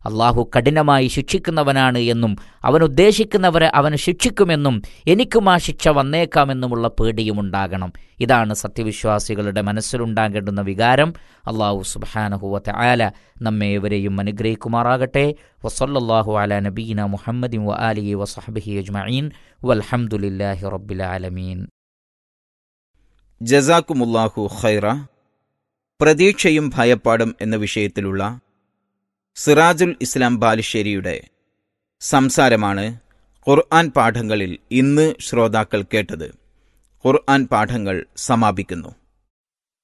അള്ളാഹു കഠിനമായി ശിക്ഷിക്കുന്നവനാണ് എന്നും അവൻ ഉദ്ദേശിക്കുന്നവരെ അവന് ശിക്ഷിക്കുമെന്നും എനിക്കും ആ ശിക്ഷ വന്നേക്കാമെന്നുമുള്ള പേടിയുമുണ്ടാകണം ഇതാണ് സത്യവിശ്വാസികളുടെ മനസ്സിലുണ്ടാകേണ്ടുന്ന വികാരം അള്ളാഹു സുബാനഹുവത്തെ ആല നമ്മെ ഇവരെയും അനുഗ്രഹിക്കുമാറാകട്ടെ വസല്ലാഹു അല നബീന മുഹമ്മദിൻ വ ആലിഹി വസഹബിഹി അജ്മഈൻ വൽഹംദുലില്ലാഹി റബ്ബിൽ ആലമീൻ ജസാക്കുമുല്ലാഹു ഖൈറ പ്രതീക്ഷയും ഭയപ്പാടും എന്ന വിഷയത്തിലുള്ള സിറാജുൽ ഇസ്ലാം ബാലുശ്ശേരിയുടെ സംസാരമാണ് ഖുർആൻ പാഠങ്ങളിൽ ഇന്ന് ശ്രോതാക്കൾ കേട്ടത് ഖുർആൻ പാഠങ്ങൾ സമാപിക്കുന്നു